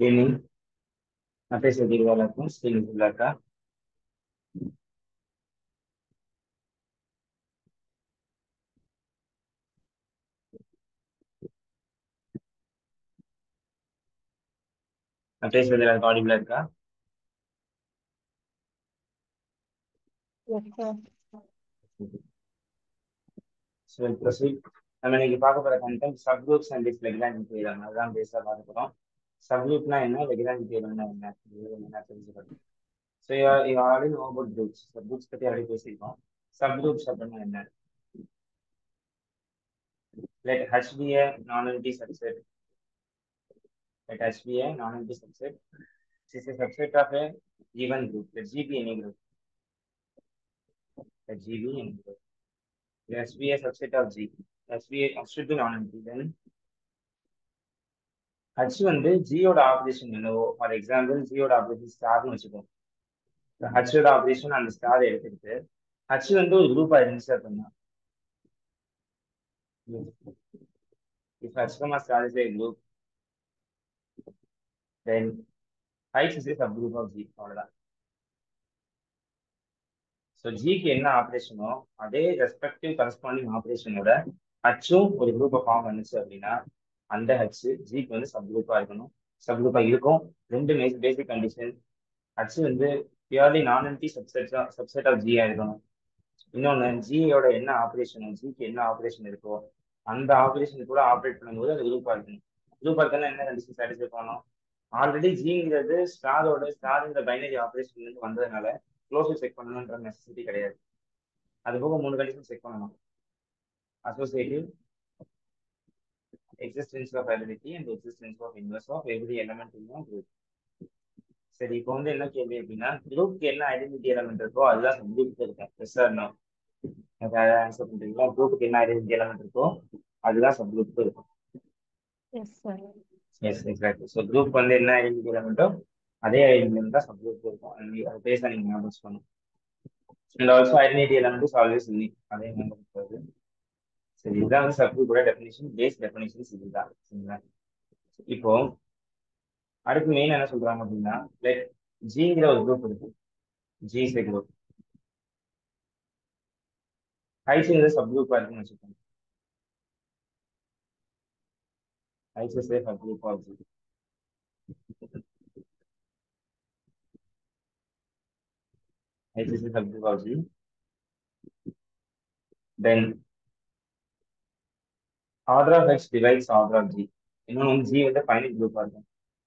Evening நான் பேசுறது இதுவாக இருக்கும் ஸ்கிரீன் ஃபுல்லாக இருக்கா நான் பேசுறது எல்லாருக்கும் ஆடிபிளா இருக்கா Yes, sir. ஸோ ப்ரொசீட் நம்ம இன்னைக்கு பார்க்க போகிற content sub groups and it's Lagrange theorem அதுதான் பேஸாக பார்க்க போகிறோம் சப் குரூப்னா என்ன லெக்ராண்ட் தியரம்னா என்ன இது என்ன தெரிஞ்சுக்கணும் so you already know about groups sub groups பற்றி ஆல்ரெடி பேசியிருக்கோம் சப் குரூப்ஸ் அப்படின்னா என்ன let H be a non-empty subset let H be a non-empty subset is a subset of a given group let G be any group let G be any group let S be a subset of G S be a should be non-empty then H வந்து G யோட operation என்னவோ for example G யோட operation ஸ்டார்னு வச்சுக்கோம் H யோட operation அந்த star எடுத்துக்கிட்டு H வந்து ஒரு குரூப்பா இருந்துச்சு அப்படின்னா if H comma star is a group then H is a subgroup of G அவ்வளவுதான் ஸோ ஜிக்கு என்ன ஆப்ரேஷனோ அதே ரெஸ்பெக்டிவ் கரஸ்பாண்டிங் ஆப்ரேஷனோட ஹச்சும் ஒரு குரூப்பை ஃபார்ம் பண்ணுச்சு அப்படின்னா அந்த ஹச் ஜிக்கு வந்து சப் குரூப்பா இருக்கணும் சப் குரூப்பா இருக்கும் ரெண்டு பேசிக் கண்டிஷன் ஹச் வந்து purely non-empty subset subset of ஜியா இருக்கணும் இன்னொன்று ஜியோட என்ன ஆப்ரேஷனோ ஜிக்கு என்ன ஆப்ரேஷன் இருக்கோ அந்த ஆப்ரேஷன் கூட ஆப்ரேட் பண்ணும்போது அது குரூப்பா இருக்கணும் குரூப்பா இருக்கணும் என்ன கண்டிஷன் சாட்டிஸ்ஃபை பண்ணணும் ஆல்ரெடி ஜிங்கிறது ஸ்டாரோட ஸ்டாருங்கிற பைனரி ஆப்ரேஷன்ல இருந்து வந்ததுனால க்ளோஸர் செக் பண்ணணுன்ற நெசசிட்டி கிடையாது அது போக மூணு கண்டிஷன் செக் பண்ணணும் associative existence of identity and existence of inverse of every element in group சரி இப்போ வந்து என்ன கேள்வி அப்படின்னா குரூப்க்கு என்ன ஐடென்டிட்டி எலமெண்ட் இருக்கோ அதுதான் சப்ஜெக்ட் இருக்கும் எஸ் ஆர் நோ ஆன்சர் பண்றீங்களா குரூப்புக்கு என்ன ஐடென்டிட்டி எலமெண்ட் இருக்கோ அதுதான் சப்ஜெக்ட் இருக்கும் Yes, sir. Yes exactly so group வந்து என்ன ஐடென்டிட்டி எலமெண்ட்டோ அதே ஐடென்டிட்டி தான் சப்ஜெக்ட் இருக்கும் அது அது பேச நீங்க ஞாபகம் பண்ணணும் and also identity element is always unique அதே ஞாபகம் இருக்கிறது சரி இதுதான் வந்து சப்ஜெக்டோட டெஃபினிஷன் பேஸ் டெஃபினிஷன்ஸ் இதுதான் சரிங்களா இப்போ அடுத்து மெயின் என்ன சொல்றாங்க அப்படின்னா லைக் ஜிங்கிற ஒரு குரூப் இருக்கு ஜி இஸ் ஏ குரூப் ஹைட்ங்கிற சப் குரூப்பா இருக்குன்னு வச்சுக்கோங்க H's is a sub group of G H's is a sub group of G then order of X divides order of G இன்னொன்று வந்து ஜி வந்து ஃபைனட் குரூப்பா இருக்கும்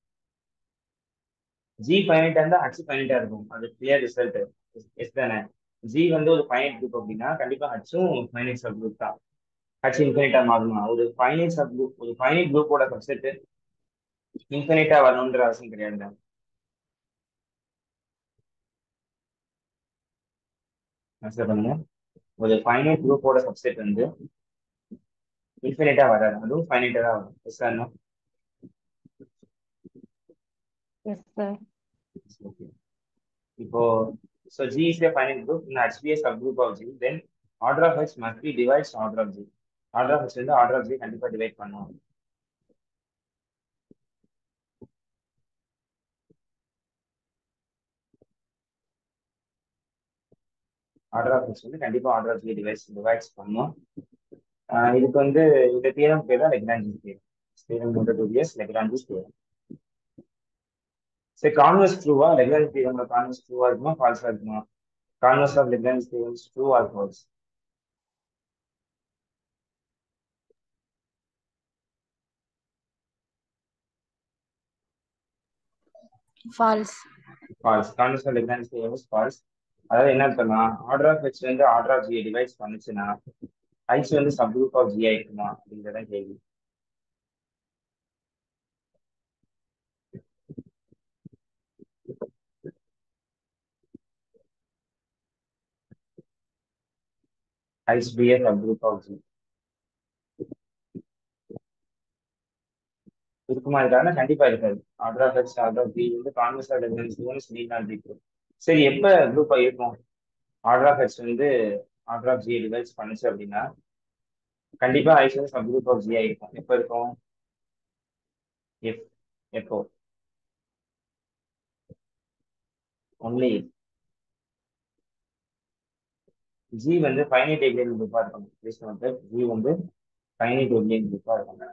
ஜி ஃபைனட்டா இருந்தா ஹச் ஃபைனட்டா இருக்கும் அது கிளியர் ரிசல்ட் எஸ் தானே ஜி வந்து ஒரு ஃபைனட் குரூப் அப்படின்னா கண்டிப்பா ஹச்சும் ஃபைனட் சப் குரூப் தான் ஹச் இன்ஃபினிட்டா மாறுமா ஒரு ஃபைனட் சப் குரூப் ஒரு ஃபைனட் குரூப்போட சப்செட் இன்ஃபினிட்டா வரணுன்ற அவசியம் கிடையாது ஆன்சர் பண்ணுங்க ஒரு ஃபைனட் குரூப்போட சப்செட் வந்து இன்ஃபினிட்டா வராது அதுவும் ஃபைனட்டா தான் வரும் yes sir Yes, sir. Okay. இப்போ so G is a finite group in H be a subgroup of G then order of H must be divides order of G order of H வந்து order of G கண்டிப்பா divide பண்ணும் order of H வந்து கண்டிப்பா order of G divides divides பண்ணும் ah இதுக்கு வந்து இந்த theorem பேர் தான் Lagrange's theorem theorem number two years Lagrange's theorem சரி கான்வர்ஸ் ட்ரூவா லெக்ராஞ்சி தியரம்ல கான்வர்ஸ் ட்ரூவா இருக்குமா ஃபால்ஸா இருக்குமா converse of Lagrange theorem true or false False. False converse of Lagrange theorem is false அதாவது என்ன அர்த்தம்னா ஆர்டர் ஆஃப் ஹெச் வந்து ஆர்டர் ஆஃப் ஜி டிவைஸ் பண்ணுச்சுன்னா ஹைச் வந்து சப் குரூப் ஆஃப் ஜி ஆயிருக்குமா அப்படிங்கிறதான் கேள்வி H be a sub group of G இருக்குமா இருக்காதுன்னா கண்டிப்பா இருக்காது order of H order of G வந்து converse of Lagrange theorem need not be true சரி எப்ப குரூப்பா இருக்கும் ஆர்டர் ஆஃப் ஹெச் வந்து ஆர்டர் ஆஃப் ஜி டிவைஸ் பண்ணுச்சு அப்படின்னா கண்டிப்பா ஹைச் வந்து சப் குரூப் ஆஃப் ஜி ஆயிருக்கும் எப்போ இருக்கும் எஃப் எப்போ ஒன்லி ஜி வந்து ஃபைனைட் எபிலியன் குரூப்பா இருக்கணும் ப்ளீஸ் நோட் ஜி வந்து ஃபைனைட் எபிலியன் குரூப்பா இருக்கணும்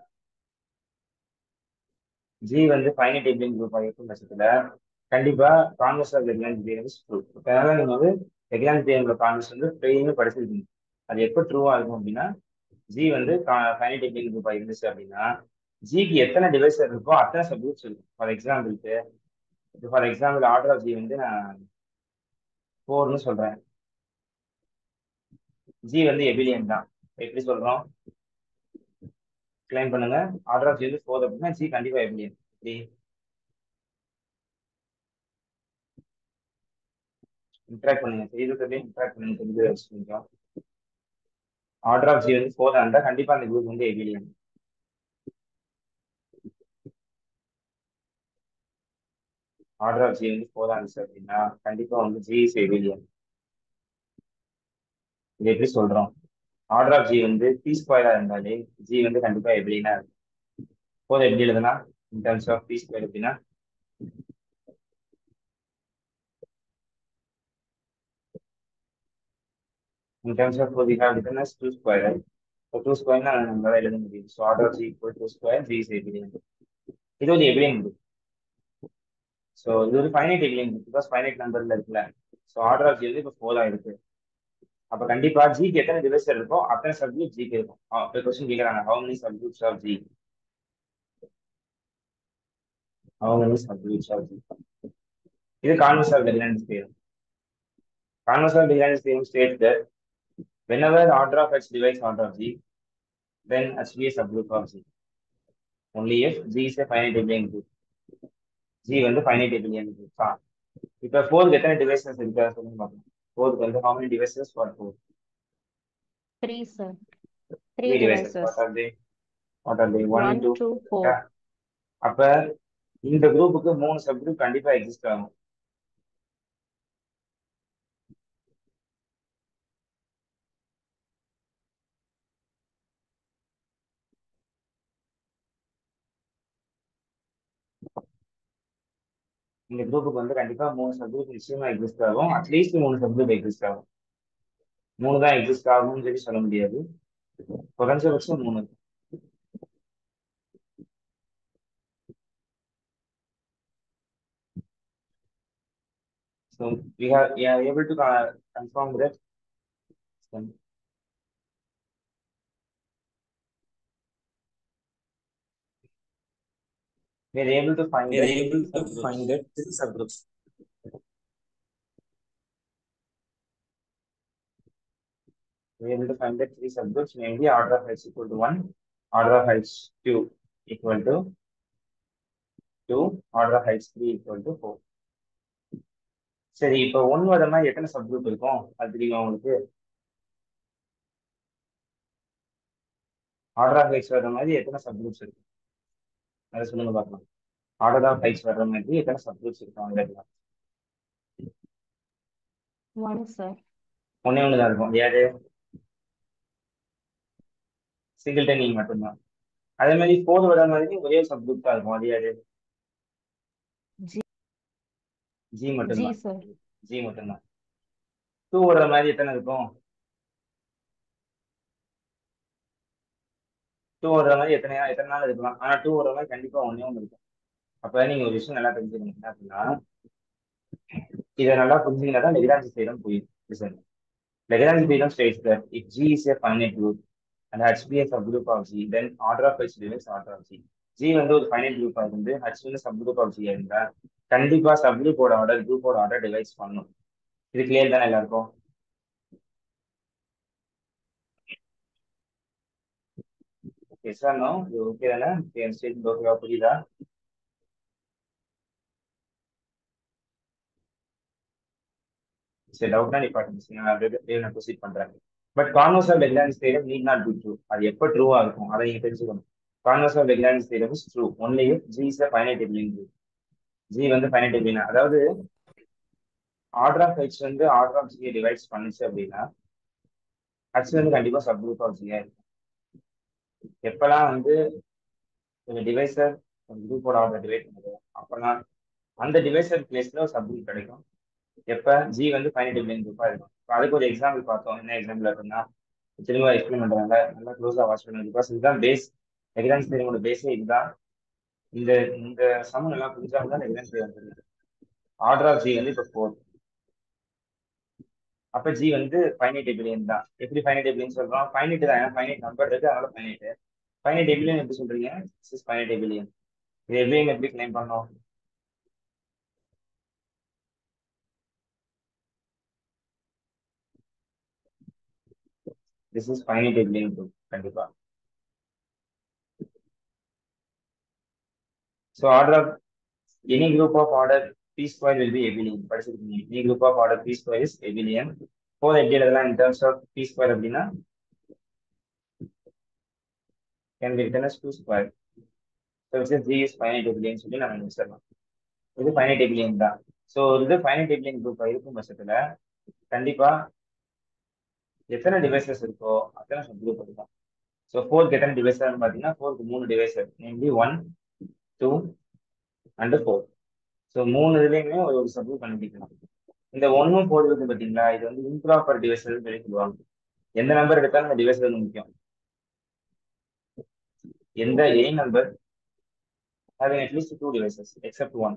ஜி வந்து ஃபைனைட் எபிலியன் குரூப்பா இருக்கும் பட்சத்துல கண்டிப்பா converse of Lagrange's theorem is true அதனால நீங்க வந்து லெக்லான்ஸ் தியரம்ல கான்வர்ஸ் வந்து ட்ரெயின்னு படிச்சிருக்கீங்க அது எப்போ ட்ரூவா இருக்கும் அப்படின்னா ஜி வந்து ஃபைனைட் எபிலியன் குரூப்பா இருந்துச்சு அப்படின்னா ஜிக்கு எத்தனை டிவைசர் இருக்கோ அத்தனை சப்ஜெக்ட்ஸ் இருக்கும் ஃபார் எக்ஸாம்பிளுக்கு for example order of G வந்து நான் ஃபோர்னு சொல்றேன் ஜி வந்து எபிலியன் தான் எப்படி சொல்றோம் கிளைம் பண்ணுங்க ஆர்டர் ஆஃப் ஜி வந்து ஃபோர் அப்படின்னா ஜி கண்டிப்பா எபிலியன் எப்படி இன்ட்ராக்ட் பண்ணுங்க செய்திருக்கிறதே இன்ட்ராக்ட் பண்ணுங்க தெரிஞ்சு வச்சுக்கோங்க ஆர்டர் ஆஃப் ஜி வந்து ஃபோர் இருந்தா கண்டிப்பா அந்த குரூப் வந்து எபிலியன் ஆர்டர் ஆஃப் ஜி வந்து ஃபோர் இருந்துச்சு அப்படின்னா கண்டிப்பா வந்து ஜி இஸ் எபிலியன் இது எப்படி சொல்றோம் ஆர்டர் ஆஃப் ஜி வந்து பி ஸ்கொயரா இருந்தாலே ஜி வந்து கண்டிப்பா எபிலியனா இருக்கும் ஃபோர் எப்படி எழுதுனா in terms of p square எப்படின்னா in terms of what we have written as 2 square, right? So 2 square னா நம்மளால எழுத முடியும். So order of g equal to square, g is abelian. இது ஒரு abelian group. So இது ஒரு finite abelian group because finite numberல இருக்குல்ல. So order of g வந்து இப்போ 4 ஆ இருக்கு. அப்ப கண்டிப்பா g க்கு எத்தனை டிவைசர் இருக்கோ அத்தனை சப்ஜெக்ட் g க்கு இருக்கும். இப்போ கொஸ்டின் கேக்குறாங்க how many subgroups of g? How many subgroups of g? இது converse of Lagrange theorem. Converse of Lagrange theorem states that whenever the order of x divides order of g, then h be a subgroup of g. Only if g is a finite abelian group. g வந்து finite abelian group தான். இப்ப ஃபோருக்கு எத்தனை devices இருக்கா சொல்லுங்க பார்க்கலாம் ஃபோருக்கு வந்து how many devices for four? Three, sir. Three Three devices. devices. What are they? What are they? One, One, two. two, four. Yeah. அப்ப இந்த குரூப்புக்கு மூணு சப்குரூப் கண்டிப்பா எக்ஸிஸ்ட் ஆகும் இந்த குரூப்புக்கு வந்து கண்டிப்பா மூணு சப்குரூப் நிச்சயமா எக்ஸிஸ்ட் ஆகும் அட்லீஸ்ட் மூணு சப்குரூப் எக்ஸிஸ்ட் ஆகும் மூணு தான் எக்ஸிஸ்ட் ஆகும்னு சொல்லி சொல்ல முடியாது குறைஞ்சபட்சம் மூணு So we have we are able to uh, confirm that. So, we are able to find We are that able to subgroups. find that three subgroups. We are able to find that three subgroups, namely order of h equal to one, order of h two equal to two, order of h three equal to four. சரி இப்போ one வர மாதிரி எத்தனை subgroup இருக்கும் அது தெரியுமா உங்களுக்கு order of heights வர்ற மாதிரி எத்தனை சப்குரூப்ஸ் இருக்கு அதை சொல்லுங்க பார்க்கலாம் ஆர்டர் ஆஃப் ஹைட்ஸ் வர்ற மாதிரி எத்தனை சப்குரூப்ஸ் இருக்கும் அந்த இடத்துல One, sir. ஒன்னே ஒன்று தான் இருக்கும் யாரு சிங்கிள் டெனிங் மட்டும்தான் அதே மாதிரி ஃபோர் வர மாதிரி ஒரே சப்குரூப் தான் இருக்கும் அது யாரு G. ஜி G, மட்டும்தான் sir. ஜி மட்டும்தான் டூ வர மாதிரி எத்தனை இருக்கும் டூ வர மாதிரி எத்தனை எத்தனை நாள் இருக்கலாம் ஆனா டூ வர மாதிரி கண்டிப்பா ஒன்னே ஒன்று இருக்கும் அப்ப நீங்க ஒரு விஷயம் நல்லா தெரிஞ்சுக்கணும் என்ன அப்படின்னா இதை நல்லா புரிஞ்சுக்கினா தான் லெகிராஞ்சி தேரம் புரியும் Lagrange theorem states that if G is a finite group and H be as group of G then order of H divides order of G G வந்து ஒரு ஃபைனைட் குரூப்பா இருந்து ஹச் வந்து சப் குரூப் ஆஃப் ஜி இருந்தா கண்டிப்பா sub குரூப்போட order குரூப்போட order device பண்ணும் இது கிளியர் தானே எல்லாருக்கும் ஓகே சார் நோ ஓகே தானே என் ஸ்டேட் ஓகேவா புரியுதா சரி டவுட்னா நீ பாட்டு நான் அப்படியே நான் ப்ரொசீட் பண்றேன் but converse of Lagrange's theorem need not be true அது எப்போ ட்ரூவா இருக்கும் அதை நீங்க தெரிஞ்சுக்கணும் converse of Lagrange's theorem is true only G is finite abelian G வந்து ஃபைனைட் எபிலினா அதாவது ஆர்டர் ஆஃப் ஹெச் வந்து ஆர்டர் ஆஃப் ஜியை டிவைட்ஸ் பண்ணுச்சு அப்படின்னா ஹெச் வந்து கண்டிப்பா சப் குரூப் ஆஃப் ஜியா இருக்கும் எப்பெல்லாம் வந்து ஒரு டிவைசர் ஒரு குரூப்போட ஆர்டர் டிவைட் பண்ணுது அப்பெல்லாம் அந்த டிவைசர் பிளேஸ்ல ஒரு சப் குரூப் கிடைக்கும் எப்ப ஜி வந்து ஃபைனட் எபிலியன் குரூப்பா இருக்கும் இப்போ அதுக்கு ஒரு எக்ஸாம்பிள் பார்த்தோம் என்ன எக்ஸாம்பிள் அப்படின்னா திரும்ப எக்ஸ்பிளைன் பண்றாங்க நல்லா க்ளோஸா வாட்ச் பண்ணுங்க பிகாஸ் இதுதான் பேஸ் எக்ஸாம்ஸ் தேரியோட பேஸே இதுதான் இந்த இந்த சம் நல்லா புரிஞ்சா தான் எக்ஸாம்ஸ் தேரி வந்துருக்கு ஆர்டர் ஆஃப் ஜி வந்து இப்போ ஃபோர் அப்ப ஜி வந்து ஃபைனைட் எபிலியன் தான் எப்படி ஃபைனைட் எபிலியன் சொல்றோம் ஃபைனைட் தான் ஏன்னா ஃபைனைட் நம்பர் இருக்கு அதனால ஃபைனைட் ஃபைனைட் எபிலியன் எப்படி சொல்றீங்க திஸ் இஸ் ஃபைனைட் எபிலியன் இது எபிலியன் எப்படி கிளைம் பண்ணோம் this is finite abelian group கண்டிப்பா so order of any group of order p square will be abelian படிச்சிருக்கீங்க any group of order p square is abelian four எப்படி எழுதலாம் in terms of p square அப்படின்னா can be written as 2 square so which is G is finite abelian சொல்லி நம்ம முடிச்சிடலாம் இது finite எபிலியன் தான் so இது ஃபைனைட் எபிலியன் குரூப் இருக்கும் பட்சத்தில் கண்டிப்பா எத்தனை டிவைசஸ் இருக்கோ அத்தனை சப் குரூப் இருக்கும் ஸோ ஃபோர்க்கு எத்தனை டிவைசர் பார்த்தீங்கன்னா ஃபோர்க்கு மூணு divisor namely one two and four so மூணு இதுலேயுமே ஒரு ஒரு சப் குரூப் கண்டுபிடிக்கலாம் இந்த ஒன்னும் ஃபோர் இருக்கு பார்த்தீங்களா இது வந்து இம்ப்ராப்பர் டிவைசர் சொல்லி சொல்லுவாங்க எந்த நம்பர் எடுத்தாலும் அந்த டிவைசர் வந்து முக்கியம் எந்த a number having at least two devices except one.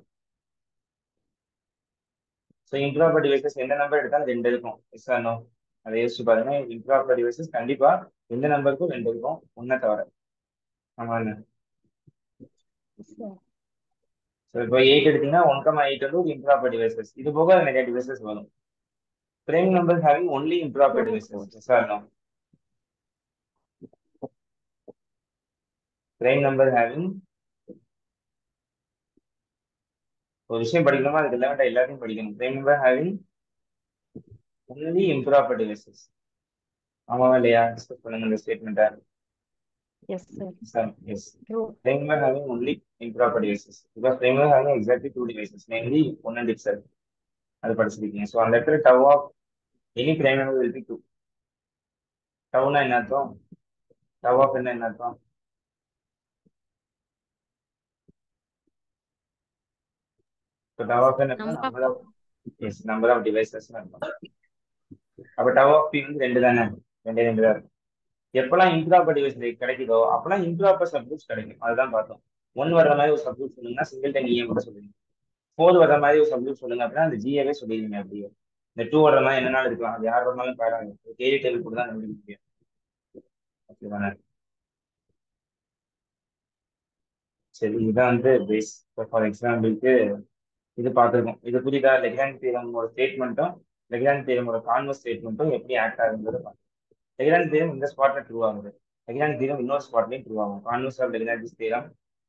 So improper divisors எந்த நம்பர் எடுத்தாலும் ரெண்டு இருக்கும் எஸ் நோ அதை யோசிச்சு பாருங்க இம்ப்ராப்பர் டிவைசஸ் கண்டிப்பா எந்த நம்பருக்கும் ரெண்டு இருக்கும் ஒன்றை தவிர ஆமாங்க sir. ஸோ இப்போ எயிட் எடுத்தீங்கன்னா ஒன் கமா எயிட் வந்து ஒரு இம்ப்ராப்பர் டிவைசஸ் இது போக நிறைய டிவைசஸ் வரும் prime number having only improper divisors yes no prime number having ஒரு விஷயம் படிக்கணுமா அதுக்கு எல்லாம் எல்லாத்தையும் படிக்கணும் prime number having only improper divisors ஆமாவா இல்லையா டிஸ்கஸ் பண்ணுங்க இந்த ஸ்டேட்மெண்ட்டை Yes, sir. Sir, yes. True. Framework having only improper devices. Because framework having exactly two devices, namely one and itself. அது படிச்சிருக்கீங்க ஸோ அந்த இடத்துல tau of any prime number will be two டவ்னா என்ன அர்த்தம் டவ் ஆஃப் என்ன என்ன அர்த்தம் இப்போ டவ் ஆஃப் என்ன Number of- நம்பர் ஆஃப் எஸ் நம்பர் ஆஃப் டிவைசஸ் அர்த்தம் அப்போ டவ் ஆஃப் பி வந்து ரெண்டு தானே ரெண்டே ரெண்டு தான் இருக்கும் எப்பெல்லாம் இம்ப்ராப்பர் டிவைஸ் கிடைக்குதோ அப்பெல்லாம் இம்ப்ராப்பர் சப்ஜெக்ட்ஸ் கிடைக்கும் அதுதான் பார்த்தோம் ஒன் வர்ற மாதிரி ஒரு சப்ஜெக்ட் சொல்லுங்கன்னா சிங்கிள் டைம் இஎம் கூட சொல்லுங்க ஃபோர் வர்ற மாதிரி ஒரு சப்ஜெக்ட் சொல்லுங்க அப்படின்னா அந்த ஜிஏவே சொல்லிடுவீங்க அப்படியே இந்த டூ வர்ற மாதிரி என்னனாலும் இருக்கலாம் அது யார் வரனாலும் பாருங்க கேரி டேபிள் கூட தான் கண்டுபிடிக்க முடியும் ஓகேதானே சரி இதுதான் வந்து பேஸ் ஃபார் எக்ஸாம்பிளுக்கு இது பார்த்துருக்கோம் இது புரியுதா லெக்ராண்ட் தியரமோட ஸ்டேட்மெண்ட்டும் லெக்ராண்ட் தியரமோட கான்வர்ஸ் ஸ்டேட்மெண்ட்டும் எப்படி ஆக்ட் ஆகுங்கிறத பார்த்து லெக்ராண்ட் தியரம் இந்த ஸ்பாட்ல ட்ரூ ஆகுது லெக்ராண்ட் தியரம் இன்னொரு ஸ்பாட்லயும் ட்ரூ ஆகும் converse of Lagrange theorem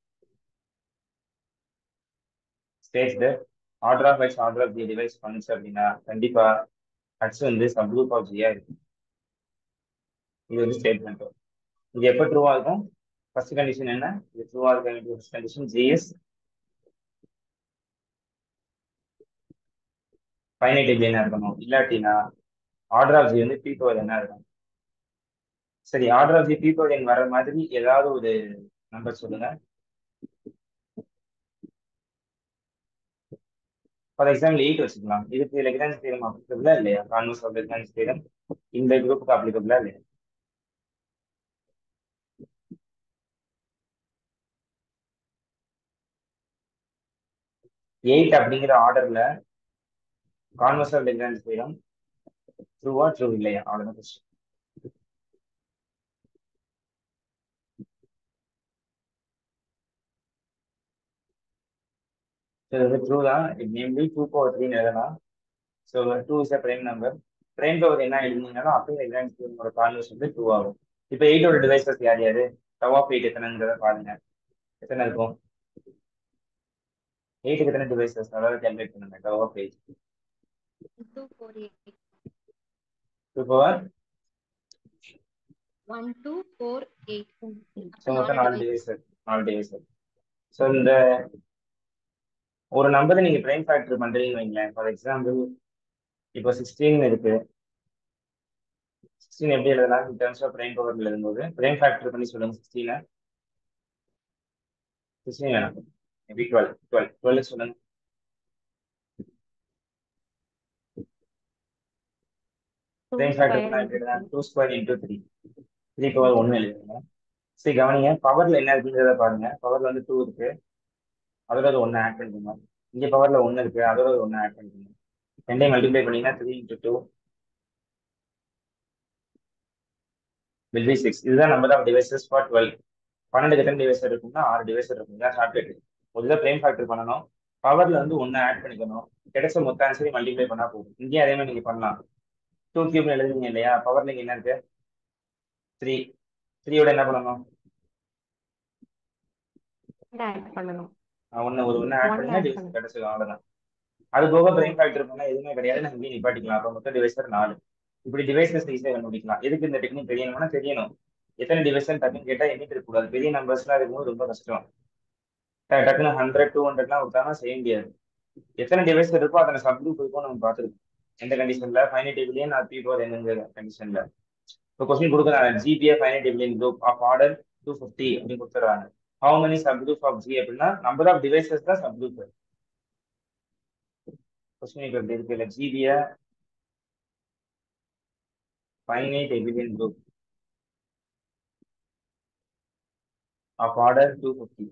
states the order of X order of the divides பண்ணுச்சு அப்படின்னா கண்டிப்பா ஹட்ஸ் வந்து சப் குரூப் ஆஃப் ஜியா இருக்கும் இது வந்து ஸ்டேட்மெண்ட் இது எப்போ ட்ரூவா இருக்கும் ஃபர்ஸ்ட் கண்டிஷன் என்ன இது ட்ரூவா இருக்க வேண்டிய ஃபர்ஸ்ட் கண்டிஷன் ஜிஎஸ் ஃபைனைட் என்ன இருக்கணும் இல்லாட்டினா ஆர்டர் ஆஃப் ஜி வந்து பி பவர் என்ன இருக்கும் சரி order of the p power n வர மாதிரி ஏதாவது ஒரு நம்பர் சொல்லுங்க ஃபார் எக்ஸாம்பிள் எயிட் வச்சுக்கலாம் இதுக்கு லெக்ரான்ஸ் தியரம் அப்ளிகபிளா இல்லையா கான்வர்ஸ் ஆஃப் லெக்ரான்ஸ் தியரம் இந்த குரூப்புக்கு அப்ளிகபிளா இல்லையா எயிட் அப்படிங்கிற ஆர்டர்ல கான்வர்ஸ் ஆஃப் லெக்ரான்ஸ் தியரம் ட்ரூவா ட்ரூ இல்லையா அவ்வளவுதான் கொஸ்டின் ஸோ இது ட்ரூ தான் இட் நேம்லி டூ பவர் த்ரீன்னு எழுதலாம் so two is a prime number prime power என்ன எழுதினாலும் அப்படியே எக்ஸாம் தியரமோட கான்வர்ஸ் வந்து ட்ரூ ஆகும் இப்போ எயிட்டோட டிவைசஸ் யார் யாரு டவ் ஆஃப் எயிட் எத்தனைங்கிறத பாருங்க எத்தனை இருக்கும் எயிட்டுக்கு எத்தனை டிவைசஸ் அதாவது கேல்குலேட் பண்ணுங்க tau of eight Two, four, eight. Two power One, two, four, eight. So மொத்தம் நாலு டிவைசர் நாலு டிவைசர் ஸோ இந்த ஒரு நம்பரை நீங்க பிரைம் ஃபேக்டர் பண்றீங்கன்னு வைங்களேன் ஃபார் எக்ஸாம்பிள் இப்போ சிக்ஸ்டீன் இருக்கு சிக்ஸ்டீன் எப்படி எழுதலாம் இன் டர்ம்ஸ் ஆஃப் பிரைம் பவர்ல எழுதும்போது பிரைம் ஃபேக்டர் பண்ணி சொல்லுங்க சிக்ஸ்டீனை சிக்ஸ்டீன் வேணாம் மேபி டுவெல் டுவெல் டுவெல் சொல்லுங்க Two பிரேம் ஃபேக்டர் square பண்ணா into எப்படி three. Two square into three three power ஒன்று எழுதுங்க சரி கவனிங்க பவர்ல என்ன இருக்குங்கிறத பாருங்க பவர்ல வந்து டூ இருக்கு அதோட ஒரு ஒன்று ஆட் பண்ணிக்கோங்க இங்க பவர்ல ஒன்று இருக்கு அதோட ஒரு ஒன்று ஆட் பண்ணிக்கோங்க ரெண்டையும் மல்டிப்ளை பண்ணீங்கன்னா three into two will be six இதுதான் number of divisors for twelve பன்னெண்டுக்கு எத்தனை டிவைசர் இருக்கும்னா ஆறு டிவைசர் இருக்கும் இதான் ஷார்ட்கட் முதல்ல பிரேம் ஃபேக்டர் பண்ணணும் பவர்ல வந்து ஒன்று ஆட் பண்ணிக்கணும் கிடைச்ச மொத்த ஆன்சரையும் மல்டிப்ளை பண்ணா போதும் இங்கேயும் அதே மாதிரி நீங்க பண்ணலாம் டூ கியூப்னு எழுதுனீங்க இல்லையா பவர்ல இங்க என்ன இருக்கு த்ரீ த்ரீயோட என்ன பண்ணணும் ஆட் பண்ணணும் ஒன்று ஒரு ஒன்று ஆட் One பண்ணீங்கன்னா add டிவைஸ் பண்ணணும். கிடைச்சிடும் அவ்வளோதான் அது போக பிரேம் ஃபேக்டர் பண்ணா எதுவுமே கிடையாது நம்ம இங்கே நிப்பாட்டிக்கலாம் அப்போ மொத்தம் டிவைசர் நாலு இப்படி டிவைசஸ் ஈஸியாக கண்டுபிடிக்கலாம் எதுக்கு இந்த டெக்னிக் தெரியணும்னா தெரியணும் எத்தனை டிவைசர் டக்குன்னு கேட்டால் எண்ணிட்டு இருக்கக்கூடாது பெரிய நம்பர்ஸ்லாம் இருக்கும்போது ரொம்ப கஷ்டம் ட- டக்குன்னு ஹண்ட்ரட் டூ ஹண்ட்ரட்லாம் கொடுத்தாங்கன்னா செய்ய முடியாது எத்தனை டிவைஸ் இருக்கோ அத்தனை சப் குரூப் இருக்கும் நம்ம பார்த்துருக்கோம் எந்த கண்டிஷன்ல finite abelian or p power என்னங்கிற கண்டிஷன்ல இப்போ கொஸ்டின் கொடுக்குறாங்க G be a finite abelian group of order two fifty அப்படின்னு கொடுத்துறாங்க how many sub group of G அப்படின்னா நம்பர் ஆஃப் டிவைசஸ் தான் சப் குரூப் கொஸ்டின் இப்போ எப்படி இருக்கு இல்லை G be a finite abelian group of order two fifty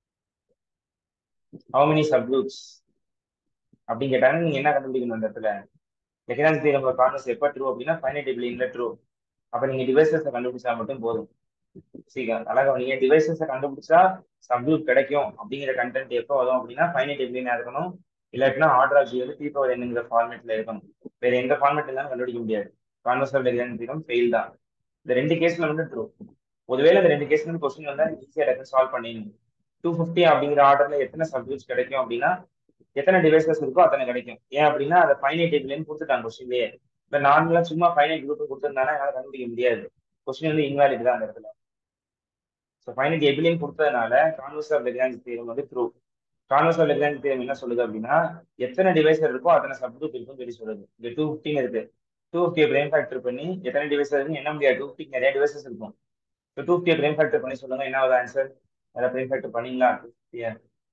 how many subgroups அப்படின்னு கேட்டாங்க நீங்க என்ன கண்டுபிடிக்கணும் அந்த இடத்துல லெக்ரான்ஸ் தியரம் கான்வெர்ஸ் எப்போ ட்ரூ அப்படின்னா ஃபைனைட் பில்லியன்ல ட்ரூ அப்ப நீங்க டிவைசஸை கண்டுபிடிச்சா மட்டும் போதும் சரிங்க அழகா நீங்க டிவைசஸை கண்டுபிடிச்சா சப்குரூப் கிடைக்கும் அப்படிங்கிற கண்டென்ட் எப்போ வரும் அப்படின்னா ஃபைனைட் பில்லியனா இருக்கணும் இல்லாட்டினா ஆர்டர் ஆஃப் வந்து பி பவர் என்னங்கிற ஃபார்மேட்ல இருக்கணும் வேற எந்த ஃபார்மேட் இருந்தாலும் கண்டுபிடிக்க முடியாது converse of Lagrange's theorem fail தான் இந்த ரெண்டு கேஸ்ல மட்டும் ட்ரூ ஒருவேளை இந்த ரெண்டு கேஸ்ல கொஸ்டின் வந்தா ஈஸியா டக்கு சால்வ் பண்ணிடணும் டூ ஃபிஃப்டி அப்படிங்கிற ஆர்டர்ல எத்தனை சப்ஜெக்ட்ஸ் கிடைக்கும் அப்படின்னா எத்தனை டிவைசஸ் இருக்கோ அத்தனை கிடைக்கும் ஏன் அப்படின்னா அதை ஃபைனைட் டேபிள்னு கொடுத்துட்டாங்க கொஸ்டின்லயே இப்போ நார்மலா சும்மா ஃபைனைட் குரூப் கொடுத்துருந்தாங்கன்னா என்னால் கண்டுபிடிக்க முடியாது கொஸ்டின் வந்து இன்வாலிட் தான் அந்த இடத்துல ஸோ ஃபைனைட் எபிலியன் கொடுத்ததுனால கான்வர்ஸ் ஆஃப் லெக்ரான்ஜ் தியரம் வந்து true converse of Lagrange theorem என்ன சொல்லுது அப்படின்னா எத்தனை டிவைசர் இருக்கோ அத்தனை சப்குரூப் இருக்கும்னு சொல்லி சொல்லுது இந்த டூ ஃபிஃப்டின் இருக்கு டூ ஃபிஃப்டியை பிரேம் ஃபேக்டர் பண்ணி எத்தனை டிவைசர் இருக்குன்னு என்ன முடியாது டூ ஃபிஃப்டிக்கு நிறைய டிவைசஸ் இருக்கும் இப்போ டூ ஃபிஃப்டியை பிரேம் ஃபேக்டர் பண்ணி சொல்லுங்க என்ன ஆகுது ஆன்சர் அதை பிரேம் ஃபேக்டர் பண்ணீங்களா டூ ஃபிஃப்டியை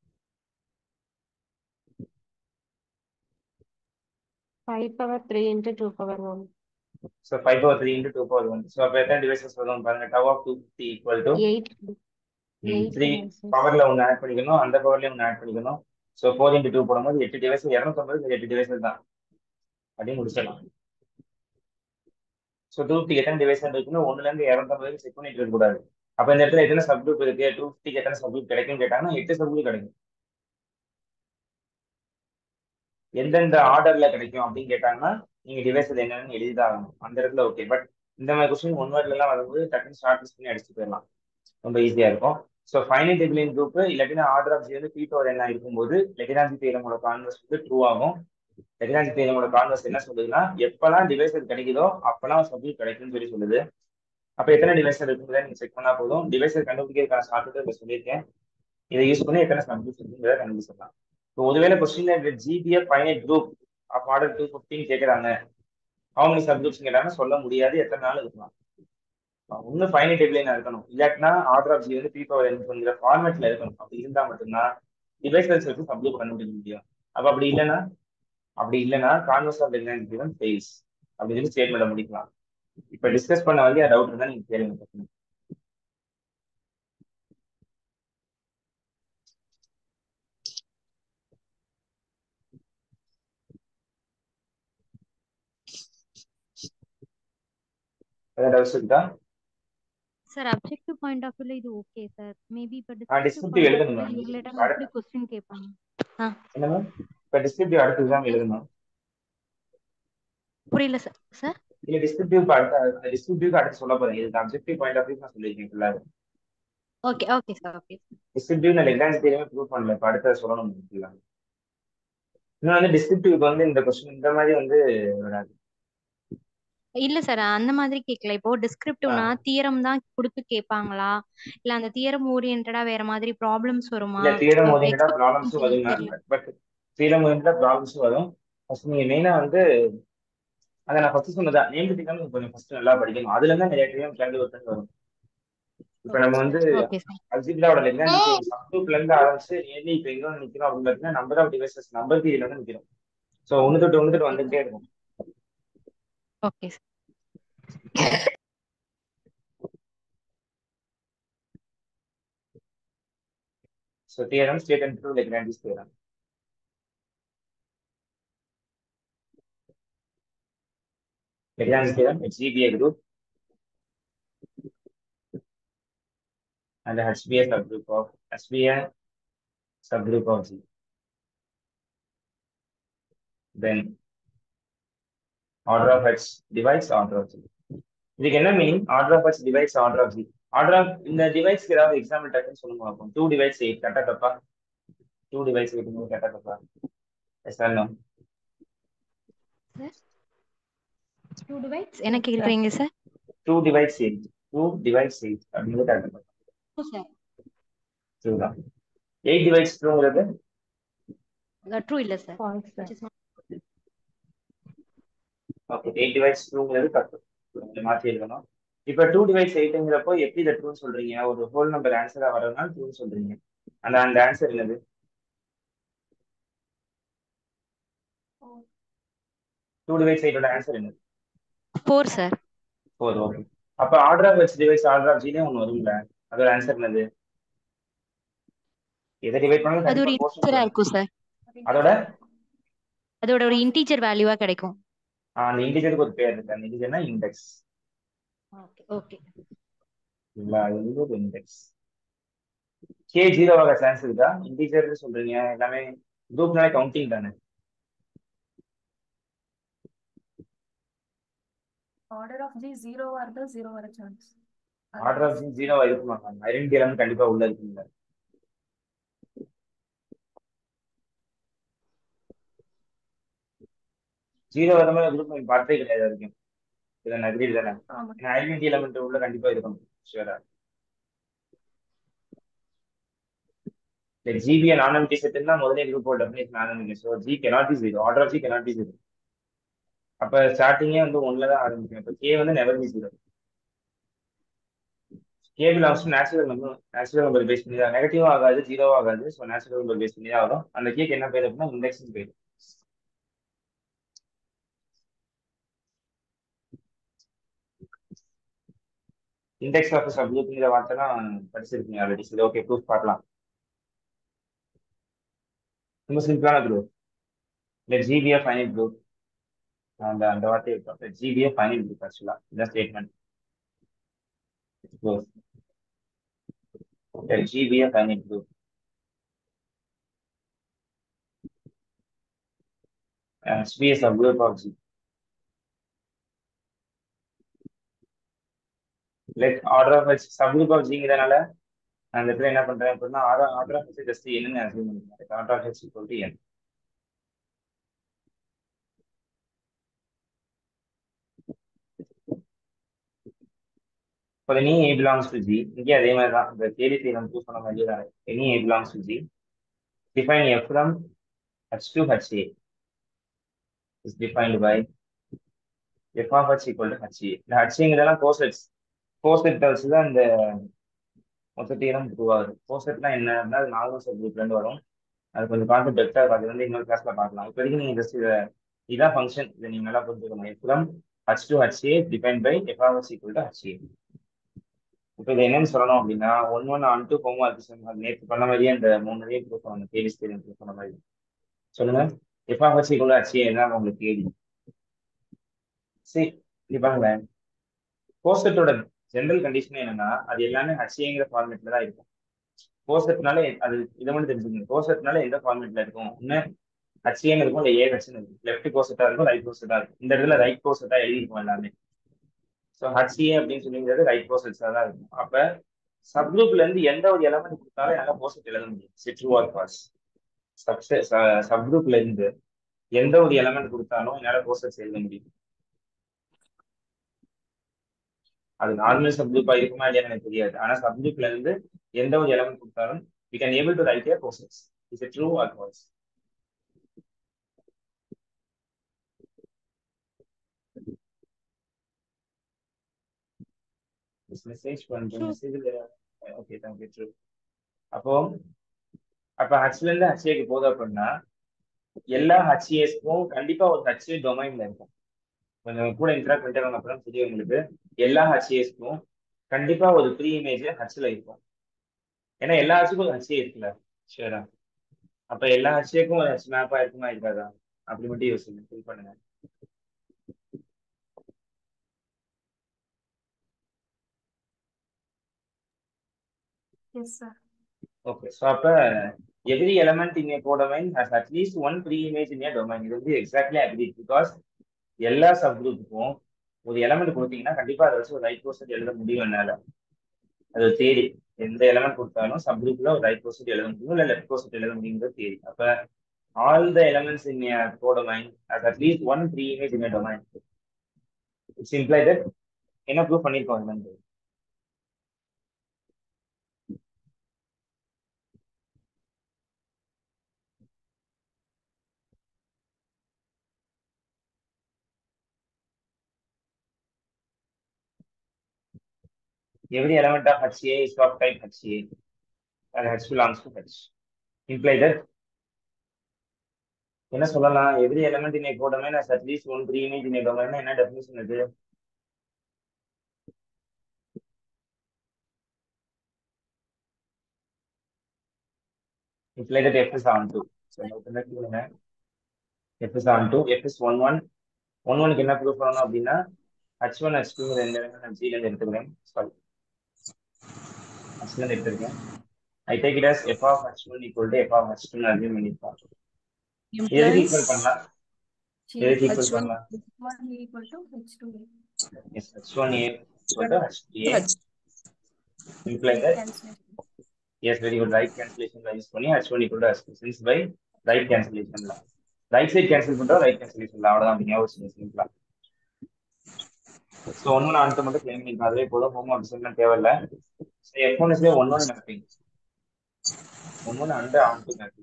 Five power three into two power one. So five power three into two power one so அப்போ எத்தனை டிவைசஸ் வரும் பாருங்க tau of two fifty equal to Eight. Eight three devices. பவர்ல ஒன்று add பண்ணிக்கணும் அந்த பவர்லயும் ஒன்று ஆட் பண்ணிக்கணும் ஸோ ஃபோர் இன்ட்டு டூ போடும்போது எட்டு டிவைஸ் இரநூத்தம்பது எட்டு டிவைசஸ் தான் அப்படின்னு முடிச்சிடலாம் ஸோ டூ ஃபிஃப்டி எத்தனை டிவைஸ் இருக்குன்னு ஒன்னுல இருந்து இரநூத்தம்பது செக் பண்ணிட்டு இருக்க கூடாது அப்ப இந்த இடத்துல எத்தனை சப்குரூப் இருக்கு டூ ஃபிஃப்டிக்கு எத்தனை சப்குரூப் கிடைக்கும் கேட்டாங்கன்னா எட்டு சப்குரூப் கிடைக்கும் எந்தெந்த ஆர்டர்ல கிடைக்கும் அப்படின்னு கேட்டாங்கன்னா நீங்க டிவைஸ் என்னன்னு எழுதிதான் ஆகணும் அந்த இடத்துல ஓகே பட் இந்த மாதிரி கொஸ்டின் ஒன் வேர்ட்ல எல்லாம் வரும்போது டக்குன்னு ஷார்ட் லிஸ்ட் பண்ணி அடிச்சு போயிடலாம் ரொம்ப ஈஸியா இருக்கும் ஸோ ஃபைனல் டெபிளின் குரூப் இல்லாட்டினா ஆர்டர் ஆஃப் ஜி வந்து பி பவர் என்ன இருக்கும்போது லெகிராஞ்சி தேரமோட கான்வர்ஸ் வந்து ட்ரூ ஆகும் லெகிராஞ்சி தேரமோட கான்வர்ஸ் என்ன சொல்லுதுன்னா எப்பெல்லாம் டிவைசர் கிடைக்குதோ அப்பெல்லாம் சப்ஜெக்ட் கிடைக்கும்னு சொல்லி சொல்லுது அப்ப எத்தனை டிவைசர் இருக்குங்கிறத நீங்க செக் பண்ணா போதும் டிவைசர் கண்டுபிடிக்கிறதுக்கான ஷார்ட்கட் இப்ப சொல்லியிருக்கேன் இதை யூஸ் பண்ணி எத்தனை சப்ஜெக்ட் இருக்குங்கிறத கண்டுபிடிச்சிடலாம் இப்போ ஒருவேளை கொஸ்டின்ல G be a finite group of order two fifty கேட்கறாங்க ஹவு மெனி சப்ஜெக்ட்ஸ் கேட்டாங்கன்னா சொல்ல முடியாது எத்தனை நாள் இருக்கலாம் ஒன்னு ஃபைனட் டெபிளைனா இருக்கணும் இல்லாட்டினா ஆர்டர் ஆஃப் ஜி வந்து பி பவர் என்கிற ஃபார்மேட்ல இருக்கணும் அப்படி இருந்தா மட்டும்தான் டிவைசஸ் வச்சு சப்ஜெக்ட் கண்டுபிடிக்க முடியும் அப்ப அப்படி இல்லைன்னா அப்படி இல்லைன்னா கான்வர்ஸ் ஆஃப் லெக்னான் ஃபெயில்ஸ் அப்படி சொல்லி ஸ்டேட்மெண்ட் முடிக்கலாம் இப்ப டிஸ்கஸ் பண்ண வந்து டவுட் இருந்தா நீங்க கேளுங்க ஏதாவது டவுட்ஸ் இருக்கா சார் அப்ஜெக்டிவ் பாயிண்ட் ஆஃப் வியூல இது ஓகே சார் மேபி இப்ப ஆ டிஸ்கிரிப்டிவ் எழுதணும் மேம் ரிலேட்டடா அடுத்து எப்படி கொஸ்டின் கேட்பாங்க என்ன மேம் இப்ப டிஸ்கிரிப்டிவ் அடுத்த எக்ஸாம் எழுதணும் புரியல சார் சார் இல்ல டிஸ்கிரிப்டிவ் அடுத்த டிஸ்கிரிப்டிவ் அடுத்து சொல்ல போறேன் இதுக்கு அப்ஜெக்டிவ் பாயிண்ட் ஆஃப் வியூ நான் சொல்லியிருக்கேன் ஃபுல்லாக okay okay sir okay descriptive நான் எக்ஸாம்ஸ் தெரியாம ப்ரூவ் பண்ணல இப்ப அடுத்த சொல்லணும் ஃபுல்லாக இன்னும் வந்து டிஸ்கிரிப்டிவ்க்கு வந்து இந்த கொஸ்டின் இந்த மாதிரி வந்து வராது இல்ல சார் அந்த மாதிரி கேட்கல இப்போ டிஸ்கிரிப்டிவ்னா தியரம் தான் கொடுத்து கேட்பாங்களா இல்ல அந்த தியரம் ஓரியன்டா வேற மாதிரி ப்ராப்ளம்ஸ் வருமா இல்ல தியரம் அப்ப ஓரியன்டா expectations ப்ராப்ளம்ஸும் வரும் எனக்கு தெரியல பட் தியரம் ஓரியன்டா ப்ராப்ளம்ஸும் வரும் ஃபர்ஸ்ட் நீங்க மெயினா வந்து அதை நான் ஃபர்ஸ்ட் சொன்னதா நேம் திட்டம் கொஞ்சம் ஃபர்ஸ்ட் நல்லா படிக்கணும் அதுல இருந்து நிறைய தியரம் கேள்வி ஒருத்தங்க வரும் இப்ப நம்ம வந்து ஓகே சார் அல்ஜிப்ராவோட லெக்னானிக் சப்குரூப்ல இருந்து ஆரம்பிச்சு நேர்லி இப்ப எங்க வந்து நிக்கிறோம் அப்படின்னு பாத்தீங்கன்னா நம்பர் ஆஃப் டிவைசஸ் நம்பர் தீரியில வந்து நிக்கிறோம் சோ ஒண்ணு தொட்டு ஒண்ணு தொட்டு வந்துகிட்டே இருக்கும் okay sir So theorem stated through Lagrange's theorem. Lagrange's theorem, it's G be a group and the H be a subgroup of H be a subgroup of G. Then order of H divides order of G. இதுக்கு என்ன meaning order of H divides order of G order of இந்த டிவைஸ்க்கு ஏதாவது example டக்குன்னு சொல்லுங்க பார்ப்போம் two divides eight கரெக்டா தப்பா டூ டிவைஸ் எயிட் கரெக்டா தப்பா yes sir no two divides என்ன கேக்குறீங்க sir two divides eight two divides eight அப்படின்னு கரெக்டா தப்பா சார் ட்ரூ தான் எயிட் டிவைஸ் ட்ரூங்கிறது ட்ரூ இல்ல sir False, sir. Okay eight divides ட்ரூங்கிறது தப்பு கொஞ்சம் மாற்றி எழுதணும் இப்போ டூ டிவைஸ் எயிட்டுங்கிறப்போ எப்படி இதை ட்ரூன்னு சொல்றீங்க ஒரு ஹோல் நம்பர் ஆன்சரா வரதுனால ட்ரூன்னு சொல்றீங்க அந்த அந்த ஆன்சர் என்னது டூ டிவைஸ் எயிட்டோட ஆன்சர் என்னது ஃபோர் சார் ஃபோர் ஓகே அப்போ order of H divides order of ஜினே ஒன்று வரும்ல அதோட ஆன்சர் என்னது எதை டிவைட் பண்ணாலும் அது ஒரு கண்டிப்பா portion இன்டீஜரா வரும். இருக்கும் சார் அதோட அதோட ஒரு இன்டீஜர் வேல்யூவா கிடைக்கும் ஆ, அந்த இன்டிஜருக்கு ஒரு பேர் இருக்கு அந்த இன்டிஜர்னா இண்டெக்ஸ் ஓகே ஓகே இல்ல அது வந்து ஒரு இண்டெக்ஸ் கே ஜீரோ ஆக சான்ஸ் இருக்கா இன்டிஜர் சொல்றீங்க எல்லாமே குரூப்னாலே கவுண்டிங் தானே ஆர்டர் ஆஃப் ஜி ஜீரோவா இருந்தா ஜீரோ வர சான்ஸ் ஆர்டர் ஆஃப் ஜீரோவா இருக்குமா ஐடென்டி எல்லாம் கண்டிப்பா உள்ள இருக்குங்க ஜீரோ வர மாதிரி குரூப் நீங்க பார்த்தே கிடையாது வரைக்கும் இதை அக்ரி தானே ஆமா ஏன்னா ஐடென்டி எலமெண்ட் உள்ள கண்டிப்பா இருக்கணும் ஷுவரா like GB and non-empty set இருந்தா முதலே group ஓட definition ஆரம்பிக்கும் so G cannot be zero order of G cannot be zero அப்ப ஸ்டார்டிங்கே வந்து ஒன்ல தான் ஆரம்பிக்கும் அப்ப K வந்து never be zero K belongs to natural number natural number base பண்ணி தான் நெகட்டிவும் ஆகாது ஜீரோவும் ஆகாது ஸோ நேச்சுரல் நம்பர் பேஸ் பண்ணி தான் வரும் அந்த கேக்கு என்ன பேர் அப்படின்னா இண்டெக்ஸ் பேர் இண்டெக்ஸ் ஆஃப் சப்ஜெக்ட்ங்கிற வார்த்தை தான் படிச்சிருக்கீங்க ஆல்ரெடி சரி ஓகே ப்ரூஃப் பார்க்கலாம் ரொம்ப சிம்பிளான proof let G be a finite group அந்த அந்த வார்த்தையை விட்டோம் let G be a finite group ஆக்சுவலா இதான் statement proof let G be a finite group and H be a subgroup of G let order of H subgroup of Gங்கிறதுனால அந்த இடத்துல என்ன பண்றேன் அப்படின்னா order order of H just என்னன்னு assume பண்ணிக்கிறேன் order of H equal to n For any A belongs to G, இங்கே அதே மாதிரி தான் இந்த தேடி தீரம் ப்ரூவ் பண்ண மாதிரியே தான் any A belongs to G, define F from H to HA is defined by F of H equal to HA. இந்த HAங்கிறதெல்லாம் கோசெட்ஸ் கோசெட் வச்சு தான் இந்த மொத்த தீரம் ப்ரூவ் ஆகுது கோசெட்னா என்ன அப்படின்னா அது நார்மல் சப் குரூப்ல இருந்து வரும் அது கொஞ்சம் கான்செப்ட் டெப்தா இருக்கும் அது வந்து இன்னொரு கிளாஸ்ல பார்க்கலாம் இப்போதைக்கு நீங்க ஜஸ்ட் இதை இதான் ஃபங்க்ஷன் இதை நீங்க நல்லா புரிஞ்சுக்கணும் F from H to HA defined by F of H equal to HA. இப்போ இது என்னன்னு சொல்லணும் அப்படின்னா one one onto homomorphism நேற்று பண்ண மாதிரியே அந்த மூணு இதே ப்ரூஃப் பண்ண தேடி ஸ்டேடியம் ப்ரூஃப் பண்ண மாதிரி சொல்லுங்க எஃப் ஆஃப் ஹச் கூட ஹச்ஏ தான் உங்களுக்கு தேடி சரி இது பாருங்களேன் கோசெட்டோட ஜென்ரல் கண்டிஷன் என்னன்னா அது எல்லாமே ஹச்ஏங்கிற ஃபார்மேட்ல தான் இருக்கும் கோசெட்னால அது இதை மட்டும் தெரிஞ்சுக்கணும் கோசெட்னால எந்த ஃபார்மேட்ல இருக்கும் ஒன்று ஹச்ஏன்னு இருக்கும் இல்லை ஏ ஹச்னு இருக்கும் லெஃப்ட் கோசெட்டா இருக்கும் ரைட் கோசெட்டா இருக்கும் இந்த இடத்துல ரைட் கோசெட்டா எழுதிருக்கும் எல்லாமே ஸோ ஹச்சிஏ அப்படின்னு சொல்லிங்கிறது ரைட் ப்ரோசெட்ஸாக தான் இருக்கும் அப்போ சப்குரூப்ல இருந்து எந்த ஒரு எலமெண்ட் கொடுத்தாலும் என்னால் ப்ரோசெட் எழுத முடியும் சிட்ரு ஆர் பாஸ் சப்செ சப்குரூப்ல இருந்து எந்த ஒரு எலமெண்ட் கொடுத்தாலும் என்னால் ப்ரோசெட்ஸ் எழுத முடியும் அது நார்மல் சப்குரூப்பா இருக்குமா இல்லையான்னு எனக்கு தெரியாது ஆனா சப்குரூப்ல இருந்து எந்த ஒரு எலமெண்ட் கொடுத்தாலும் we can able to write a process is true or false message பண்ற மெசேஜ்ல ஓகே தேங்க்யூ ட்ரூ அப்போ அப்ப ஹச்ல இருந்து ஹச்ஏக்கு போகுது அப்படின்னா எல்லா ஹச்ஏஸ்க்கும் கண்டிப்பா ஒரு ஹச்ஏ டொமைன்ல இருக்கும் கொஞ்சம் கூட இன்டராக்ட் பண்ணிட்டு வாங்க அப்புறம் புரியும் உங்களுக்கு எல்லா ஹச்ஏஸ்க்கும் கண்டிப்பா ஒரு ப்ரீ இமேஜ் ஹச்ல இருக்கும் ஏன்னா எல்லா ஹச்சுக்கும் ஒரு ஹச்ஏ இருக்குல்ல ஷூரா அப்ப எல்லா ஹச்ஏக்கும் ஒரு ஹச் மேப்பா இருக்குமா இருக்காதா அப்படி மட்டும் யோசிங்க ஃபில் பண்ணுங்க எஸ் சார் ஓகே ஸோ அப்ப every element in a codomain has at least one preimage in a domain இது வந்து எக்ஸாக்ட்லி அக்ரி பிகாஸ் எல்லா சப் குரூப்புக்கும் ஒரு எலமெண்ட் கொடுத்தீங்கன்னா கண்டிப்பா அதை வச்சு ஒரு ரைட் ப்ரோசட் எழுத முடியும் என்னால அது தேடி எந்த எலமெண்ட் கொடுத்தாலும் சப் குரூப்ல ஒரு ரைட் ப்ரோசட் எழுத முடியும் இல்லை லெஃப்ட் ப்ரோசட் எழுத முடியுங்கிறது தேடி அப்ப all the elements in a codomain has at least one preimage in a domain it's imply that என்ன ப்ரூவ் பண்ணியிருக்கோம் என்னன்னு every element of HCA is of type HCA and H belongs to H. Imply that என்ன சொல்லலாம் every element in a codomain has at least one preimage in a domain என்ன definition இது imply that f is on 2 so now என்ன கேளுங்க f is on 2 f is 1 1 1 1 க்கு என்ன proof பண்ணணும் அப்படின்னா h1 h2 ரெண்டு எலமெண்ட் நான் g ல இருந்து எடுத்துக்கிறேன் சாரி h ல இருந்து எடுத்துருக்கேன் I take it as f of h1 equal to f of h2 னு assume பண்ணிருக்கோம் எதுக்கு ஈக்குவல் பண்ணலாம் எதுக்கு ஈக்குவல் பண்ணலாம் one equal to H two yes h1 a equal to h2a imply that yes very good right cancellation ல use பண்ணி h1 equal to h2 since by right cancellation ல right side cancel பண்றோம் right cancellation அவ்வளவுதான் அப்படி ஞாபகம் வச்சுக்கோங்க சிம்பிளா so ஒன்னு நான் அடுத்த மட்டும் கிளைம் பண்ணிக்கலாம் அதுவே போதும் ஹோம் அப்சன்லாம் தேவையில்ல ஸோ எஃப் ஒன் இஸ்லேயே one one mapping one one and onto mapping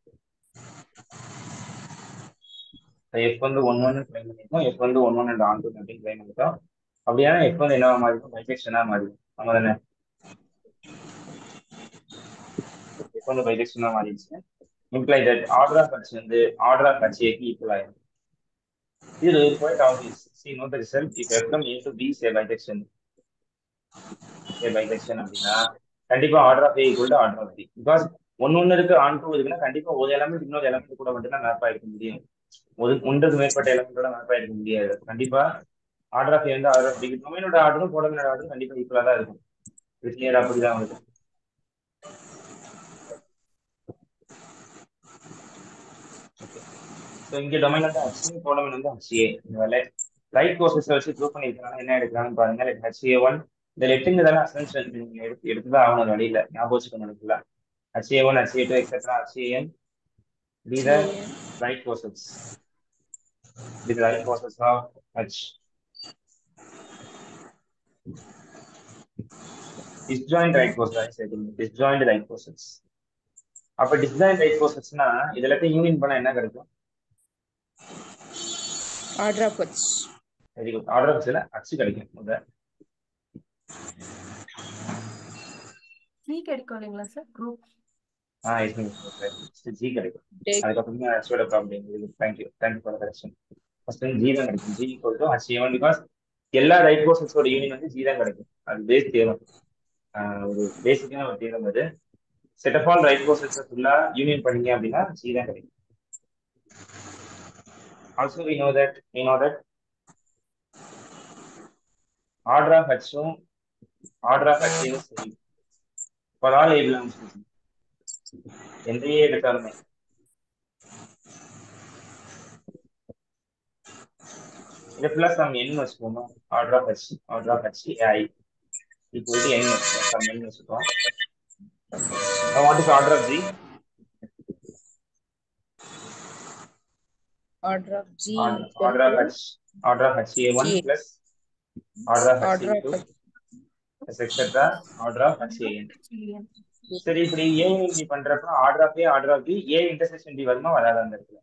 F வந்து ஒன் ஒன் கிளைம் பண்ணிருக்கோம் எஃப் வந்து one one and onto mapping claim பண்ணிட்டோம் அப்படின்னா எஃப் வந்து என்னவா மாறி இருக்கும் பைசெக்ஷனா மாறி நம்ம தானே எஃப் வந்து பைசெக்ஷனா மாறிடுச்சு imply that order of H வந்து ஆர்டர் ஆஃப் ஹச் ஏக்கு ஈக்குவல் ஆயிரும் இது quite obvious see note the result if f from a to b is a bisection a bisection அப்படின்னா கண்டிப்பா order of A equal to order of B because ஒன்னு ஒன்னு இருக்கு on two இருக்குன்னா கண்டிப்பா ஒரு எலமெண்ட் இன்னொரு எலமெண்ட் கூட மட்டும் தான் மேப் ஆயிருக்க முடியும் ஒரு ஒன்றுக்கு மேற்பட்ட எலமெண்டோட மேப் ஆயிருக்க முடியாது கண்டிப்பா ஆர்டர் ஆஃப் ஏ வந்து ஆர்டர் ஆஃப் பி டொமைனோட ஆர்டரும் கோடமைனோட ஆர்டரும் கண்டிப்பா ஈக்குவலா தான் இருக்கும் இது கிளியர் அப்படிதான் வருது ஸோ இங்க டொமைன் வந்து ஹச்சி கோடமைன் வந்து ஹச்ஏ இந்த வேலை ரைட் கோர்சஸ் வச்சு ப்ரூவ் பண்ணியிருக்காங்க என்ன எடுக்கிறாங்கன்னு பாருங்க லைக் ஹச்ஏ ஒன் இந்த லெஃப்ட்டுங்கிறதெல்லாம் அசன்ஷன் நீங்க எடுத்து எடுத்து தான் ஆகணும் வழியில ஞாபகம் வச்சுக்கணும் இருக்குல்ல H A one H A two etcetera H A N the the right courses the the right courses of H disjoint right courses disjoint right courses அப்ப disjoint right courses-னா இது எல்லாத்தையும் யூனியன் பண்ணா என்ன கிடைக்கும் order of H very good order of சில அச்சு கிடைக்கும் முத த்ரீ கிடைக்கும் இல்லைங்களா சார் குரூப் ஆ எஸ் ஜி கிடைக்கும் அதுக்கப்புறம் தான் அச்சோட problem thank you thank you for correction first G தான் கிடைக்கும் G equal to H A one because எல்லா ரைட் கோர்சஸோட யூனியன் வந்து ஜி தான் கிடைக்கும் அது பேஸ் தேரும் ஒரு பேசிக்கான ஒரு தேரம் அது set of all right courses ஃபுல்லா யூனியன் பண்ணீங்க அப்படின்னா ஜி தான் கிடைக்கும் also we know that we know that order of h ம் order of h is same for all a belongs to C. எந்த ஏ எடுத்தாலுமே இது பிளஸ் நம்ம n வச்சுக்கோமா order of H order of H I equal to n வச்சுக்கோம் sum n வச்சுக்கோம் what is order of G order of G order of h order of HA1 G. plus order of Order of HA2 plus etc. order of HAN. சரி இப்படி A நீ பண்றப்ப order of A order of B A intersection D வருமா வராதா அந்த இடத்துல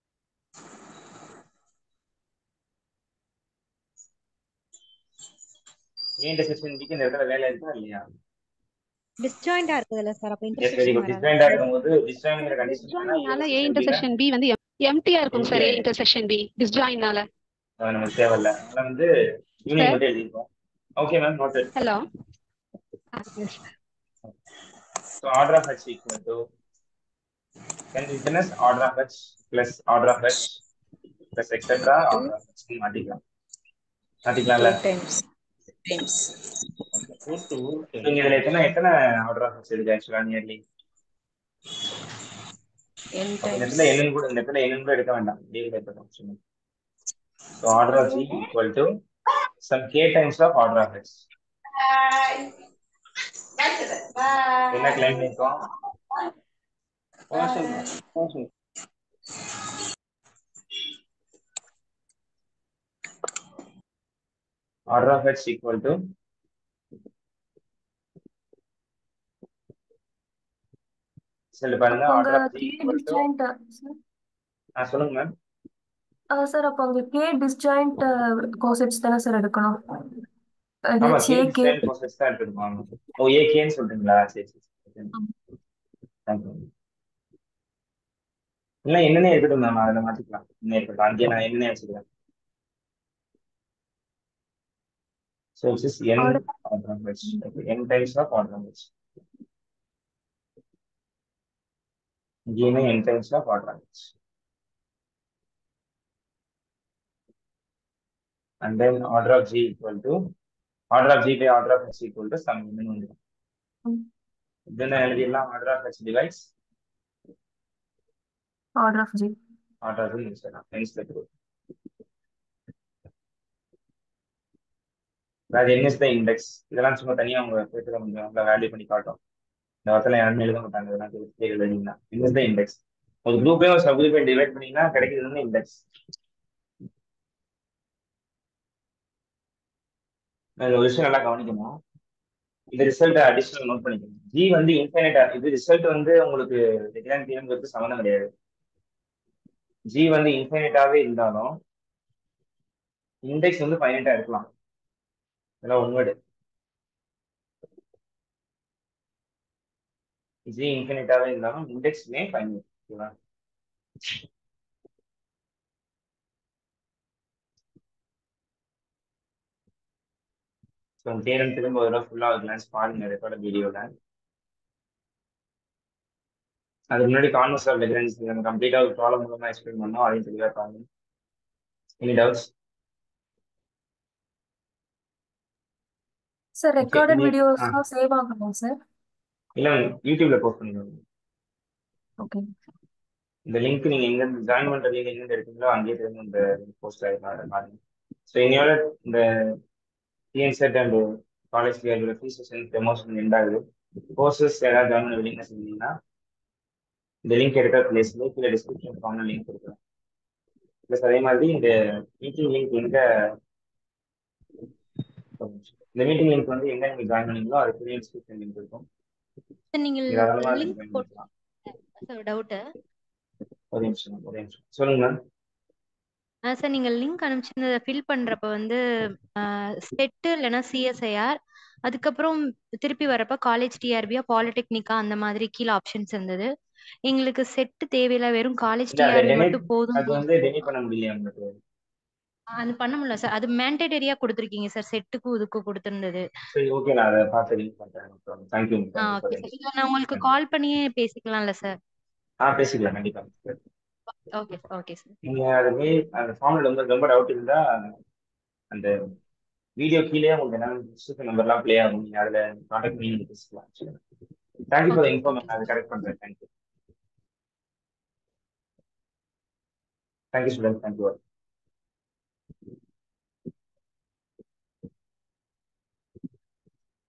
A intersection டிக்கு இந்த இடத்துல வேலை இருக்கா இல்லையா டிஸ்ஜாயிண்டா இருக்குதுல்ல சார் அப்ப எஸ் வெரி இன்டர்செக்ஷன் குட் வராது டிஸ்ஜாயிண்டா இருக்கும்போது டிஸ்ஜாயின்ங்கிற கண்டிஷன் டிஸ்ஜாயின்னால ஏ இன்டர்செக்ஷன் பி வந்து எம்டியா இருக்கும் சார் ஏ இன்டர்செக்ஷன் பி டிஸ்ஜாயின்னால அது நமக்கு தேவையில்ல அதனால வந்து யூனியன் மட்டும் எழுதிருக்கோம் okay ma'am noted Hello. So order of H equal to can be written as order of h plus order of h plus etc order of h ன்னு மாத்திக்கலாம் மாத்திக்கலாம்ல Two times. Times. நீங்க இதுல எத்தனை எத்தனை ஆர்டர் ஆஃப் ஹெச் இருக்கு ஆக்சுவலா nearly N இந்த times. இடத்துல என்னன்னு கூட இந்த இடத்துல என்னன்னு கூட எடுக்க வேண்டாம் இதே கூட எடுத்துக்கலாம் so order of G equal to sum K times of order of H என்ன கிளைம் பண்ணிருக்கோம் order of h equal to சொல்லு பாருங்க அப்போ order அங்க of g K equal to disjoint sir ஆ சொல்லுங்க மேம் சார் அப்போ அங்க கே டிஸ்ஜாயிண்ட் கோசெட்ஸ் தானே சார் எடுக்கணும் ஆமா H K A K design process தான் எடுத்துருப்பாங்க ஓ ஏ கேன்னு சொல்றீங்களா சரி சரி சரி Thank you. இல்ல என்னன்னே இருக்கட்டும் மேம் அதில் மாத்திக்கலாம் என்ன இருக்கட்டும் அங்கேயே நான் என்னன்னே வச்சுக்கிறேன் So this is n Order. order of which okay, n times of order of which again n times of order of which and then order of g equal to order of g by order of h equal to sum n வந்து ம். then எழுதிடலாம் order of h divides order of G order of h சொல்லலாம் hence the group அது என்ன is the index இதெல்லாம் சும்மா தனியா உங்க பேசுற கொஞ்சம் நல்லா வேல்யூ பண்ணி காட்டும் இந்த வார்த்தையில யாருமே எழுத மாட்டாங்க இதெல்லாம் தெரிய எழுதிங்கன்னா என்ன இஸ் த இண்டெக்ஸ் ஒரு குரூப்பே ஒரு சப் குரூப்பை டிவைட் பண்ணீங்கன்னா கிடைக்கிறது வந்து இண்டெக்ஸ் ஒரு விஷயம் நல்லா கவனிக்கணும் இந்த ரிசல்ட் அடிஷனல் நோட் பண்ணிக்கணும் ஜி வந்து இன்ஃபைனைட்டா இது ரிசல்ட் வந்து உங்களுக்கு எக்ஸாம் தீரங்கிறது சம்மந்தம் கிடையாது ஜி வந்து இன்ஃபைனைட்டாவே இருந்தாலும் இண்டெக்ஸ் வந்து ஃபைனைட்டா இருக்கலாம் இதெல்லாம் உண்மைடு ஜி இன்ஃபினிட்டாவே இருந்தாலும் இண்டெக்ஸ்மே ஃபைனைட் ஓகேவா ஸோ தேரம் திரும்ப ஒரு தடவை ஃபுல்லாக கிளான்ஸ் பாருங்க ரெக்கார்ட் வீடியோவில் அதுக்கு முன்னாடி கான்வர்ஸ் ஆஃப் லெக்ரன்ஸ் நம்ம கம்ப்ளீட்டாக ஒரு ப்ராப்ளம் மூலமாக எக்ஸ்பிளைன் பண்ணோம் அதையும் தெளிவாக பாருங்க எனி டவுட்ஸ் சார் ரெக்கார்டட் நீ- வீடியோஸ் ஆ. தான் சேவ் ஆகணும் சார் இல்லை யூடியூப்ல போஸ்ட் பண்ணிடுவாங்க ஓகே இந்த லிங்க் நீங்க எங்க ஜாயின் பண்ற லிங்க் எங்க இருக்கீங்களோ அங்கேயே திரும்ப இந்த போஸ்ட் ஆயிருக்கும் பாருங்க ஸோ இன்னையோட இந்த TN set and college clear fees session promotion end ஆகுது கோர்சஸ் ஏதாவது ஜாயின் பண்ண லிங்க் செஞ்சீங்கன்னா இந்த லிங்க் எடுக்கிற பிளேஸ்ல கீழே டிஸ்கிரிப்ஷன் ஃபார்ம்ல லிங்க் கொடுக்குறேன் ப்ளஸ் அதே மாதிரி இந்த மீட்டிங் லிங்க் எங்க இந்த மீட்டிங் லிங்க் வந்து எங்க நீங்க ஜாயின் பண்ணீங்களோ அதுக்கு டிஸ்கிரிப்ஷன் லிங்க் இருக்கும் சார் நீங்கள் நீங்க தாராளமா லிங்க் join போட்டு பண்ணிக்கலாம். சார் டவுட்டு ஒரு நிமிஷம் ஒரு நிமிஷம் சொல்லுங்க மேம் சார் நீங்கள் லிங்க் அனுப்பிச்சிருந்ததை ஃபில் பண்ணுறப்ப வந்து செட்டு இல்லைன்னா சிஎஸ்ஐஆர் அதுக்கப்புறம் திருப்பி வரப்ப காலேஜ் டிஆர்பியா பாலிடெக்னிக்கா அந்த மாதிரி கீழே ஆப்ஷன்ஸ் இருந்தது எங்களுக்கு செட்டு தேவையில்ல வெறும் காலேஜ் இல்ல அதை டிஆர்பி delete மட்டும் போதும் அது வந்து டெலிட் பண்ண முடியலையா உங்களுக்கு அது பண்ண முடியல சார் அது மேண்டேட்டரியா கொடுத்துருக்கீங்க சார் செட்டுக்கும் இதுக்கும் கொடுத்துருந்தது சரி ஓகே நான் அதை பார்த்து லிங்க் பண்றேன் தேங்க்யூ ஆ ஓகே சார் இல்லை நான் உங்களுக்கு கால் பண்ணியே பேசிக்கலாம்ல சார் ஆ பேசிக்கலாம் கண்டிப்பா ஓகே ஓகே சார் நீங்க அதுவே அந்த ஃபார்ம்ல வந்து ரொம்ப டவுட் இருந்தா அந்த வீடியோ கீழே உங்களுக்கு என்ன நம்பர்லாம் ப்ளே ஆகும் நீங்க அதுல கான்டாக்ட் பண்ணி நீங்க பேசிக்கலாம் தேங்க்யூ ஃபார் இன்ஃபார்மேஷன் அதை கரெக்ட் பண்றேன் தேங்க்யூ தேங்க்யூ ஸ்டூடெண்ட் தேங்க்யூ